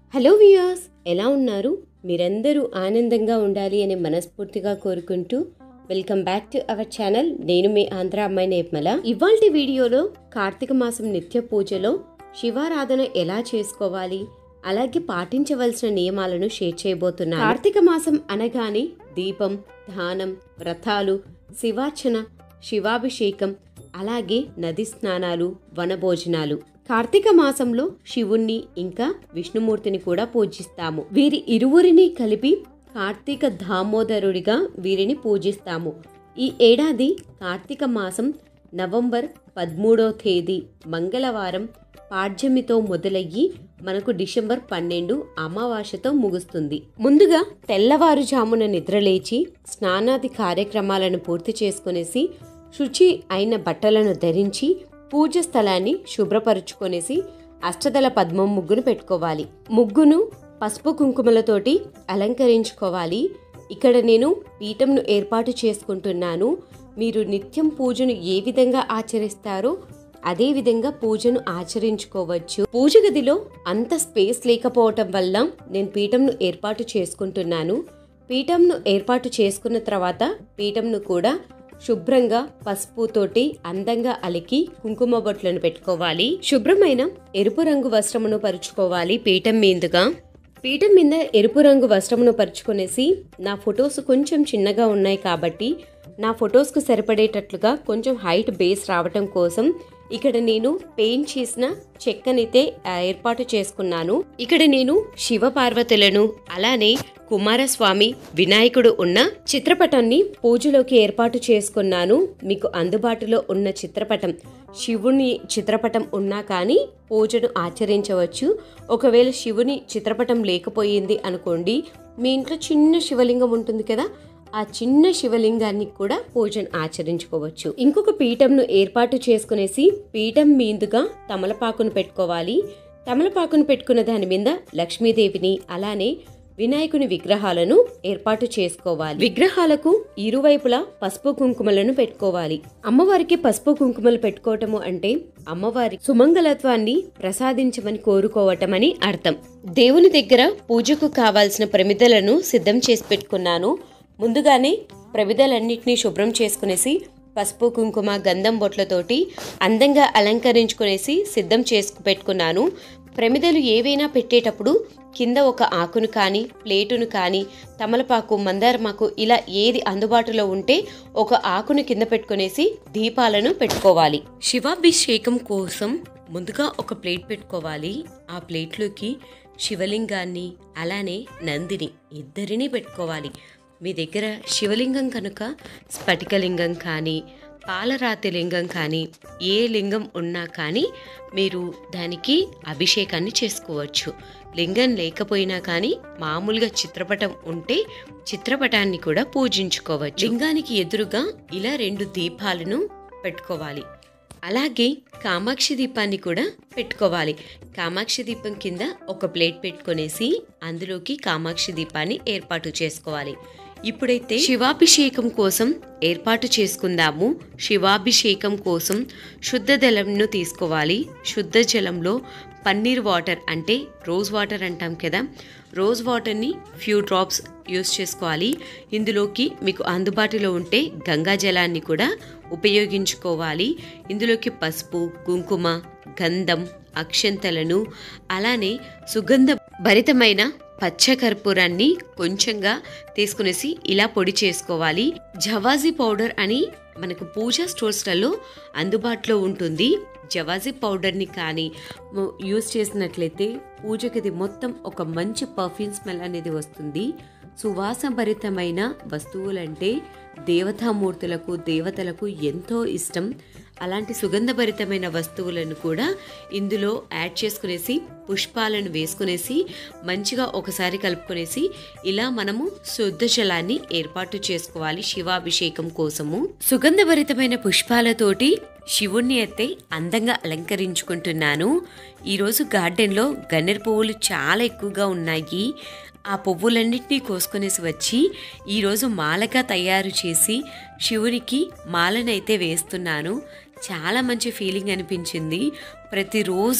hello వియాస్ ఎలా ఉన్నారు మీరందరూ ఆనందంగా ఉండాలి అని మనస్ఫూర్తిగా కోరుకుంటూ welcome back to our channel నేను మీ ఆంధ్ర అమ్మాయి నేర్మల ఇవాల్టి వీడియోలో కార్తీక మాసం నిత్య పూజలో శివారాధన ఎలా చేసుకోవాలి అలాగే పాటించవలసిన నియమాలను షేర్ చేయబోతున్నాను కార్తీక మాసం అనగానే దీపం దానం వ్రతాలు శివార్చన శివాభిషేకం అలాగే నది స్నానాలు వనభోజనాలు కార్తీక మాసంలో శివుణ్ణి ఇంకా విష్ణుమూర్తిని కూడా పూజిస్తాము వీరి ఇరువురిని కలిపి కార్తీక దామోదరుడిగా వీరిని పూజిస్తాము ఈ ఏడాది కార్తీక మాసం నవంబర్ పదమూడో తేదీ మంగళవారం పాడ్యమితో మొదలయ్యి మనకు డిసెంబర్ పన్నెండు అమావాస్యతో ముగుస్తుంది ముందుగా తెల్లవారుజామున నిద్రలేచి స్నానాది కార్యక్రమాలను పూర్తి చేసుకునేసి శుచి అయిన బట్టలను ధరించి పూజ స్థలాన్ని శుభ్రపరుచుకొనేసి అష్టదళ పద్మం ముగ్గును పెట్టుకోవాలి ముగ్గును పసుపు కుంకుమలతోటి అలంకరించుకోవాలి ఇక్కడ నేను పీఠంను ఏర్పాటు చేసుకుంటున్నాను మీరు నిత్యం పూజను ఏ విధంగా ఆచరిస్తారో అదే విధంగా పూజను ఆచరించుకోవచ్చు పూజ గదిలో అంత స్పేస్ లేకపోవటం వల్ల నేను పీఠంను ఏర్పాటు చేసుకుంటున్నాను పీఠంను ఏర్పాటు చేసుకున్న తర్వాత పీఠంను కూడా శుభ్రంగా పసుపుతోటి అందంగా అలికి కుంకుమ బొట్లను పెట్టుకోవాలి శుభ్రమైన ఎరుపు రంగు వస్త్రమును పరుచుకోవాలి పీఠం మీదుగా పీఠం మీద ఎరుపు రంగు వస్త్రమును పరుచుకొనేసి నా ఫొటోస్ కొంచెం చిన్నగా ఉన్నాయి కాబట్టి నా ఫొటోస్కు సరిపడేటట్లుగా కొంచెం హైట్ బేస్ రావటం కోసం ఇక్కడ నేను పెయింట్ చేసిన చెక్కనైతే ఆ, ఏర్పాటు చేసుకున్నాను ఇక్కడ నేను శివ పార్వతులను అలానే కుమారస్వామి వినాయకుడు ఉన్న చిత్రపటాన్ని పూజలోకి ఏర్పాటు చేసుకున్నాను మీకు అందుబాటులో ఉన్న చిత్రపటం శివుని చిత్రపటం ఉన్నా కానీ పూజను ఆచరించవచ్చు ఒకవేళ శివుని చిత్రపటం లేకపోయింది అనుకోండి మీ ఇంట్లో చిన్న శివలింగం ఉంటుంది కదా ఆ చిన్న శివలింగాన్ని కూడా పూజను ఆచరించుకోవచ్చు ఇంకొక పీఠంను ఏర్పాటు చేసుకునేసి పీఠం మీదుగా తమలపాకును పెట్టుకోవాలి తమలపాకును పెట్టుకున్న దాని మీద లక్ష్మీదేవిని అలానే వినాయకుని విగ్రహాలను ఏర్పాటు చేసుకోవాలి విగ్రహాలకు ఇరువైపులా పసుపు కుంకుమలను పెట్టుకోవాలి అమ్మవారికి పసుపు కుంకుమలు పెట్టుకోవటము అంటే అమ్మవారి సుమంగళత్వాన్ని ప్రసాదించమని కోరుకోవటమని అర్థం దేవుని దగ్గర పూజకు కావాల్సిన ప్రమిదలను సిద్ధం చేసి పెట్టుకున్నాను ముందుగానే ప్రమిదలన్నింటినీ శుభ్రం చేసుకునేసి పసుపు కుంకుమ గంధం బొట్లతోటి అందంగా అలంకరించుకునేసి సిద్ధం చేసుకు పెట్టుకున్నాను ప్రమిదలు ఏవైనా పెట్టేటప్పుడు కింద ఒక ఆకును కానీ ప్లేటును కానీ తమలపాకు మందారమాకు ఇలా ఏది అందుబాటులో ఉంటే ఒక ఆకును కింద పెట్టుకునేసి దీపాలను పెట్టుకోవాలి శివాభిషేకం కోసం ముందుగా ఒక ప్లేట్ పెట్టుకోవాలి ఆ ప్లేట్లోకి శివలింగాన్ని అలానే నందిని ఇద్దరిని పెట్టుకోవాలి మీ దగ్గర శివలింగం కనుక స్ఫటికలింగం కానీ పాలరాతి లింగం కానీ ఏ లింగం ఉన్నా కానీ మీరు దానికి అభిషేకాన్ని చేసుకోవచ్చు లింగం లేకపోయినా కానీ మామూలుగా చిత్రపటం ఉంటే చిత్రపటాన్ని కూడా పూజించుకోవచ్చు లింగానికి ఎదురుగా ఇలా రెండు దీపాలను పెట్టుకోవాలి అలాగే కామాక్షి దీపాన్ని కూడా పెట్టుకోవాలి కామాక్షి దీపం కింద ఒక ప్లేట్ పెట్టుకొనేసి అందులోకి కామాక్షి దీపాన్ని ఏర్పాటు చేసుకోవాలి ఇప్పుడైతే శివాభిషేకం కోసం ఏర్పాటు చేసుకుందాము శివాభిషేకం కోసం శుద్ధ జలంను తీసుకోవాలి శుద్ధ జలంలో పన్నీర్ వాటర్ అంటే రోజ్ వాటర్ అంటాం కదా రోజ్ వాటర్ని ఫ్యూ డ్రాప్స్ యూస్ చేసుకోవాలి ఇందులోకి మీకు అందుబాటులో ఉంటే గంగా జలాన్ని కూడా ఉపయోగించుకోవాలి ఇందులోకి పసుపు కుంకుమ గంధం అక్షంతలను అలానే సుగంధ భరితమైన పచ్చకర్పూరాన్ని కొంచెంగా తీసుకునేసి ఇలా పొడి చేసుకోవాలి జవాజీ పౌడర్ అని మనకు పూజా స్టోర్స్లలో అందుబాటులో ఉంటుంది జవాజీ పౌడర్ని కానీ ము- యూస్ చేసినట్లయితే పూజ గది మొత్తం ఒక మంచి పర్ఫ్యూమ్ స్మెల్ అనేది వస్తుంది సువాసభరితమైన వస్తువులంటే దేవతామూర్తులకు దేవతలకు ఎంతో ఇష్టం అలాంటి సుగంధభరితమైన వస్తువులను కూడా ఇందులో యాడ్ చేసుకునేసి పుష్పాలను వేసుకునేసి మంచిగా ఒకసారి కలుపుకునేసి ఇలా మనము శుద్ధ జలాన్ని ఏర్పాటు చేసుకోవాలి శివాభిషేకం కోసము సుగంధభరితమైన పుష్పాలతోటి శివుణ్ణి అయితే అందంగా అలంకరించుకుంటున్నాను ఈరోజు గార్డెన్లో గన్నేరు పువ్వులు చాలా ఎక్కువగా ఉన్నాయి ఆ పువ్వులన్నింటినీ కోసుకొనేసి వచ్చి ఈరోజు మాలగా తయారు చేసి శివునికి మాలనైతే వేస్తున్నాను చాలా మంచి ఫీలింగ్ అనిపించింది ప్రతిరోజు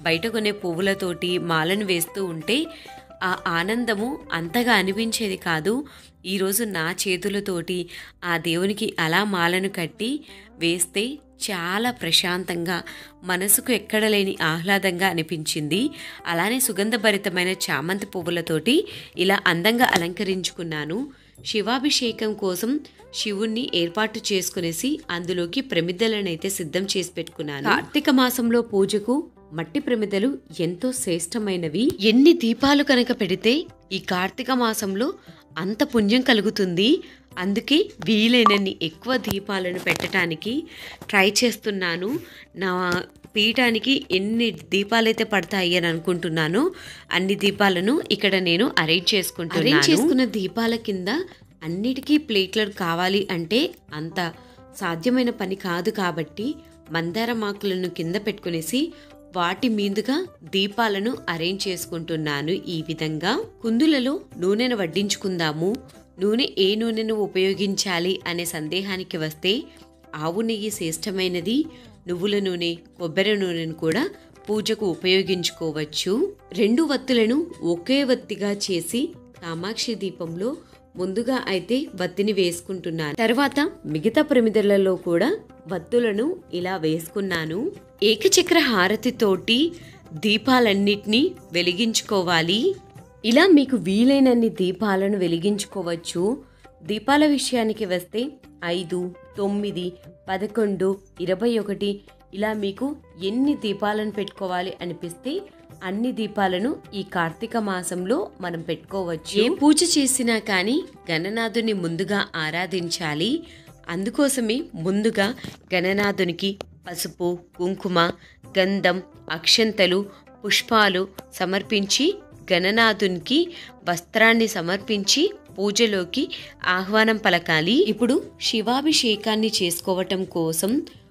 బయట కొనే పువ్వులతోటి మాలను వేస్తూ ఉంటే ఆ ఆనందము అంతగా అనిపించేది కాదు ఈరోజు నా చేతులతోటి ఆ దేవునికి అలా మాలను కట్టి వేస్తే చాలా ప్రశాంతంగా మనసుకు ఎక్కడ లేని ఆహ్లాదంగా అనిపించింది అలానే సుగంధభరితమైన చామంతి పువ్వులతోటి ఇలా అందంగా అలంకరించుకున్నాను శివాభిషేకం కోసం శివుణ్ణి ఏర్పాటు చేసుకునేసి అందులోకి ప్రమిదలనైతే సిద్ధం చేసి పెట్టుకున్నాను కార్తీక మాసంలో పూజకు మట్టి ప్రమిదలు ఎంతో శ్రేష్టమైనవి ఎన్ని దీపాలు కనుక పెడితే ఈ కార్తీక మాసంలో అంత పుణ్యం కలుగుతుంది అందుకే వీలైనన్ని ఎక్కువ దీపాలను పెట్టడానికి ట్రై చేస్తున్నాను నా పీఠానికి ఎన్ని దీపాలైతే పడతాయి అని అనుకుంటున్నానో అన్ని దీపాలను ఇక్కడ నేను అరేంజ్ చేసుకుంటున్నాను అరేంజ్ చేసుకున్న దీపాల కింద అన్నిటికీ ప్లేట్లను కావాలి అంటే అంత సాధ్యమైన పని కాదు కాబట్టి మందారమాకులను కింద పెట్టుకునేసి వాటి మీదుగా దీపాలను అరేంజ్ చేసుకుంటున్నాను ఈ విధంగా కుందులలో నూనెను వడ్డించుకుందాము నూనె ఏ నూనెను ఉపయోగించాలి అనే సందేహానికి వస్తే ఆవు నెయ్యి శ్రేష్టమైనది నువ్వుల నూనె కొబ్బరి నూనెను కూడా పూజకు ఉపయోగించుకోవచ్చు రెండు వత్తులను ఒకే వత్తిగా చేసి కామాక్షి దీపంలో ముందుగా అయితే వత్తిని వేసుకుంటున్నాను తర్వాత మిగతా ప్రమిదలలో కూడా వత్తులను ఇలా వేసుకున్నాను ఏకచక్ర హారతితోటి దీపాలన్నిటినీ వెలిగించుకోవాలి ఇలా మీకు వీలైనన్ని దీపాలను వెలిగించుకోవచ్చు దీపాల విషయానికి వస్తే ఐదు తొమ్మిది పదకొండు ఇరవై ఒకటి ఇలా మీకు ఎన్ని దీపాలను పెట్టుకోవాలి అనిపిస్తే అన్ని దీపాలను ఈ కార్తీక మాసంలో మనం పెట్టుకోవచ్చు ఏ పూజ చేసినా కానీ గణనాథుని ముందుగా ఆరాధించాలి అందుకోసమే ముందుగా గణనాథునికి పసుపు కుంకుమ గంధం అక్షంతలు పుష్పాలు సమర్పించి గణనాథునికి వస్త్రాన్ని సమర్పించి పూజలోకి ఆహ్వానం పలకాలి ఇప్పుడు శివాభిషేకాన్ని చేసుకోవటం కోసం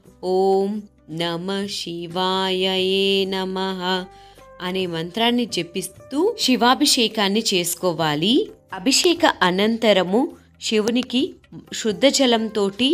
ఓం నమ శివాయయే నమ అనే మంత్రాన్ని జపిస్తూ శివాభిషేకాన్ని చేసుకోవాలి అభిషేక అనంతరము శివునికి శుద్ధ జలంతోటి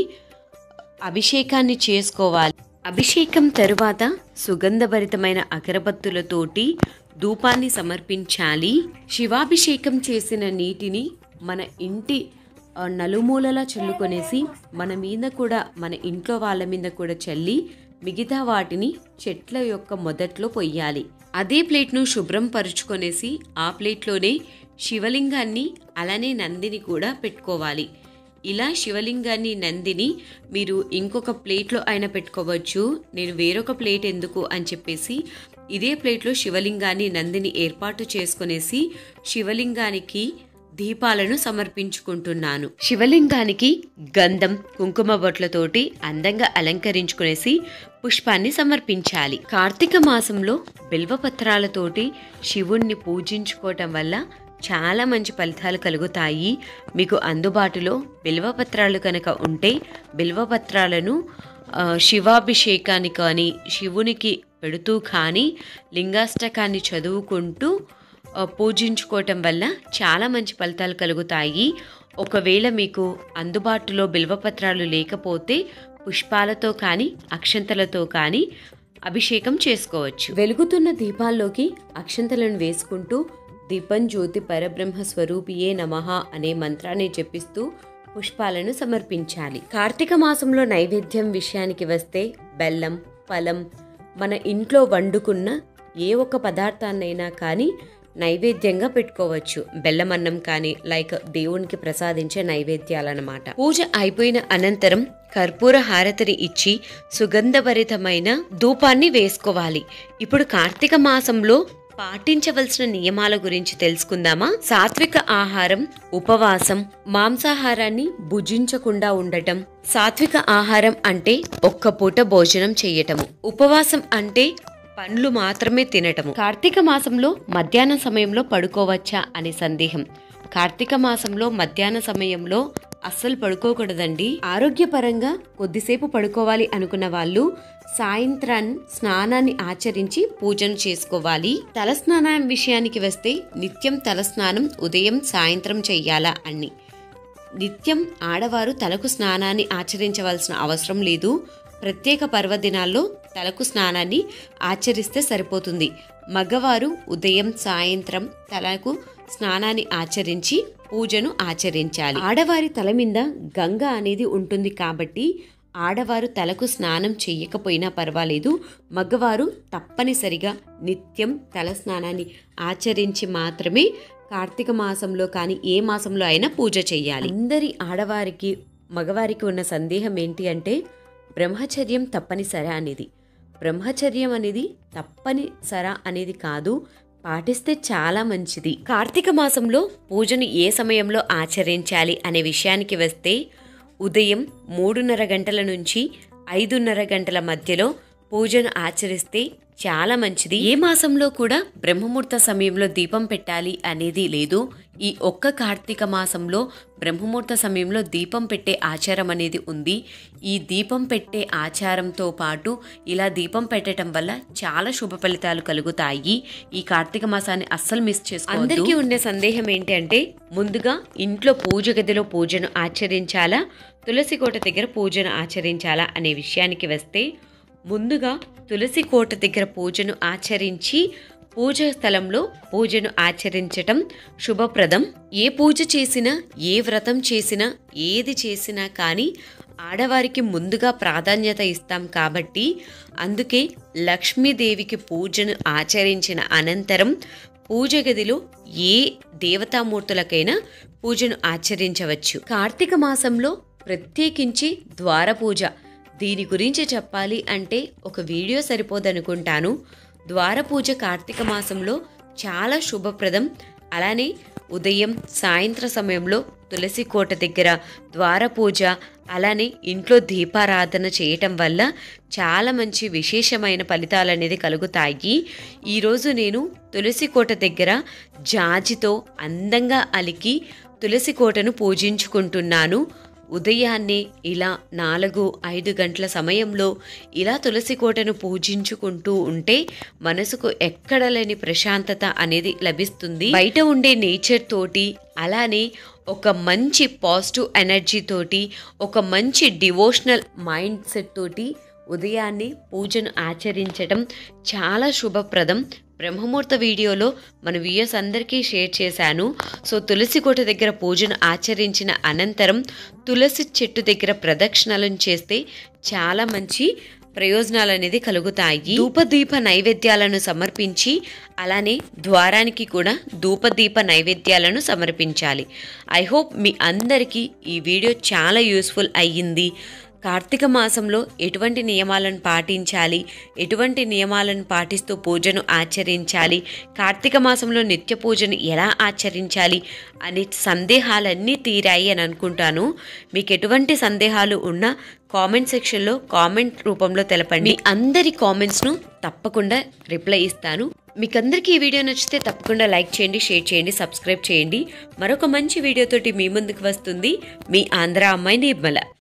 అభిషేకాన్ని చేసుకోవాలి అభిషేకం తరువాత సుగంధభరితమైన అగరబత్తులతోటి ధూపాన్ని సమర్పించాలి శివాభిషేకం చేసిన నీటిని మన ఇంటి ఆ, నలుమూలలా చల్లుకొనేసి మన మీద కూడా మన ఇంట్లో వాళ్ళ మీద కూడా చల్లి మిగతా వాటిని చెట్ల యొక్క మొదట్లో పొయ్యాలి అదే ప్లేట్ను శుభ్రం పరుచుకొనేసి ఆ ప్లేట్లోనే శివలింగాన్ని అలానే నందిని కూడా పెట్టుకోవాలి ఇలా శివలింగాన్ని నందిని మీరు ఇంకొక ప్లేట్లో అయినా పెట్టుకోవచ్చు నేను వేరొక ప్లేట్ ఎందుకు అని చెప్పేసి ఇదే ప్లేట్లో శివలింగాన్ని నందిని ఏర్పాటు చేసుకునేసి శివలింగానికి దీపాలను సమర్పించుకుంటున్నాను శివలింగానికి గంధం కుంకుమ బొట్లతోటి అందంగా అలంకరించుకునేసి పుష్పాన్ని సమర్పించాలి కార్తీక మాసంలో బిల్వపత్రాలతోటి శివుణ్ణి పూజించుకోవటం వల్ల చాలా మంచి ఫలితాలు కలుగుతాయి మీకు అందుబాటులో బిల్వపత్రాలు కనుక ఉంటే బిల్వపత్రాలను ఆ, శివాభిషేకాన్ని కానీ శివునికి పెడుతూ కానీ లింగాష్టకాన్ని చదువుకుంటూ ఆ, పూజించుకోవటం వల్ల చాలా మంచి ఫలితాలు కలుగుతాయి ఒకవేళ మీకు అందుబాటులో బిల్వపత్రాలు లేకపోతే పుష్పాలతో కానీ అక్షంతలతో కానీ అభిషేకం చేసుకోవచ్చు వెలుగుతున్న దీపాల్లోకి అక్షంతలను వేసుకుంటూ దీపం జ్యోతి పరబ్రహ్మ స్వరూపియే నమః అనే మంత్రాన్ని జపిస్తూ పుష్పాలను సమర్పించాలి కార్తీక మాసంలో నైవేద్యం విషయానికి వస్తే బెల్లం ఫలం మన ఇంట్లో వండుకున్న ఏ ఒక్క పదార్థాన్నైనా కానీ నైవేద్యంగా పెట్టుకోవచ్చు బెల్లం అన్నం కానీ లైక్ దేవునికి ప్రసాదించే నైవేద్యాలన్నమాట పూజ అయిపోయిన అనంతరం కర్పూర హారతిని ఇచ్చి సుగంధభరితమైన ధూపాన్ని వేసుకోవాలి ఇప్పుడు కార్తీక మాసంలో పాటించవలసిన నియమాల గురించి తెలుసుకుందామా సాత్విక ఆహారం ఉపవాసం మాంసాహారాన్ని భుజించకుండా ఉండటం సాత్విక ఆహారం అంటే ఒక్క పూట భోజనం చేయటము ఉపవాసం అంటే పండ్లు మాత్రమే తినటము కార్తీక మాసంలో మధ్యాహ్న సమయంలో పడుకోవచ్చా అనే సందేహం కార్తీక మాసంలో మధ్యాహ్న సమయంలో అస్సలు పడుకోకూడదండి ఆరోగ్యపరంగా కొద్దిసేపు పడుకోవాలి అనుకున్న వాళ్ళు సాయంత్రాన్ని స్నానాన్ని ఆచరించి పూజను చేసుకోవాలి తల స్నానం విషయానికి వస్తే నిత్యం తల స్నానం ఉదయం సాయంత్రం చెయ్యాలా అని నిత్యం ఆడవారు తలకు స్నానాన్ని ఆచరించవలసిన అవసరం లేదు ప్రత్యేక పర్వదినాల్లో తలకు స్నానాన్ని ఆచరిస్తే సరిపోతుంది మగవారు ఉదయం సాయంత్రం తలకు స్నానాన్ని ఆచరించి పూజను ఆచరించాలి ఆడవారి తల మీద గంగ అనేది ఉంటుంది కాబట్టి ఆడవారు తలకు స్నానం చెయ్యకపోయినా పర్వాలేదు మగవారు తప్పనిసరిగా నిత్యం తల స్నానాన్ని ఆచరించి మాత్రమే కార్తీక మాసంలో కానీ ఏ మాసంలో అయినా పూజ చేయాలి అందరి ఆడవారికి మగవారికి ఉన్న సందేహం ఏంటి అంటే బ్రహ్మచర్యం తప్పనిసరా అనేది బ్రహ్మచర్యం అనేది తప్పనిసరా అనేది కాదు పాటిస్తే చాలా మంచిది కార్తీక మాసంలో పూజను ఏ సమయంలో ఆచరించాలి అనే విషయానికి వస్తే ఉదయం మూడున్నర గంటల నుంచి ఐదున్నర గంటల మధ్యలో పూజను ఆచరిస్తే చాలా మంచిది ఏ మాసంలో కూడా బ్రహ్మముహూర్త సమయంలో దీపం పెట్టాలి అనేది లేదు ఈ ఒక్క కార్తీక మాసంలో బ్రహ్మముహూర్త సమయంలో దీపం పెట్టే ఆచారం అనేది ఉంది ఈ దీపం పెట్టే ఆచారంతో పాటు ఇలా దీపం పెట్టడం వల్ల చాలా శుభ ఫలితాలు కలుగుతాయి ఈ కార్తీక మాసాన్ని అస్సలు మిస్ చేసుకోవద్దు అందరికీ ఉండే సందేహం ఏంటి అంటే ముందుగా ఇంట్లో పూజ గదిలో పూజను ఆచరించాలా తులసి కోట దగ్గర పూజను ఆచరించాలా అనే విషయానికి వస్తే ముందుగా తులసి కోట దగ్గర పూజను ఆచరించి పూజ స్థలంలో పూజను ఆచరించటం శుభప్రదం ఏ పూజ చేసినా ఏ వ్రతం చేసినా ఏది చేసినా కానీ ఆడవారికి ముందుగా ప్రాధాన్యత ఇస్తాం కాబట్టి అందుకే లక్ష్మీదేవికి పూజను ఆచరించిన అనంతరం పూజ గదిలో ఏ దేవతామూర్తులకైనా పూజను ఆచరించవచ్చు కార్తీక మాసంలో ప్రత్యేకించి ద్వార పూజ దీని గురించి చెప్పాలి అంటే ఒక వీడియో సరిపోదనుకుంటాను ద్వార పూజ కార్తీక మాసంలో చాలా శుభప్రదం అలానే ఉదయం సాయంత్ర సమయంలో తులసి కోట దగ్గర ద్వార పూజ అలానే ఇంట్లో దీపారాధన చేయటం వల్ల చాలా మంచి విశేషమైన ఫలితాలు అనేది కలుగుతాయి ఈరోజు నేను తులసి కోట దగ్గర జాజితో అందంగా అలికి తులసి కోటను పూజించుకుంటున్నాను ఉదయాన్నే ఇలా నాలుగు ఐదు గంటల సమయంలో ఇలా తులసి కోటను పూజించుకుంటూ ఉంటే మనసుకు ఎక్కడ లేని ప్రశాంతత అనేది లభిస్తుంది బయట ఉండే నేచర్ తోటి అలానే ఒక మంచి పాజిటివ్ ఎనర్జీ తోటి ఒక మంచి డివోషనల్ మైండ్ సెట్ తోటి ఉదయాన్నే పూజను ఆచరించడం చాలా శుభప్రదం బ్రహ్మముహూర్త వీడియోలో మన వ్యూయర్స్ అందరికీ షేర్ చేశాను సో తులసి కోట దగ్గర పూజను ఆచరించిన అనంతరం తులసి చెట్టు దగ్గర ప్రదక్షిణలను చేస్తే చాలా మంచి ప్రయోజనాలు అనేది కలుగుతాయి ధూపదీప నైవేద్యాలను సమర్పించి అలానే ద్వారానికి కూడా ధూపదీప నైవేద్యాలను సమర్పించాలి ఐ హోప్ మీ అందరికీ ఈ వీడియో చాలా యూస్ఫుల్ అయ్యింది కార్తీక మాసంలో ఎటువంటి నియమాలను పాటించాలి ఎటువంటి నియమాలను పాటిస్తూ పూజను ఆచరించాలి కార్తీక మాసంలో నిత్య పూజను ఎలా ఆచరించాలి అనే సందేహాలన్నీ తీరాయి అని అనుకుంటాను మీకు ఎటువంటి సందేహాలు ఉన్నా కామెంట్ సెక్షన్లో కామెంట్ రూపంలో తెలపండి మీ అందరి కామెంట్స్ను తప్పకుండా రిప్లై ఇస్తాను మీకందరికీ ఈ వీడియో నచ్చితే తప్పకుండా లైక్ చేయండి షేర్ చేయండి సబ్స్క్రైబ్ చేయండి మరొక మంచి వీడియోతోటి మీ ముందుకు వస్తుంది మీ ఆంధ్ర అమ్మాయి నిర్మల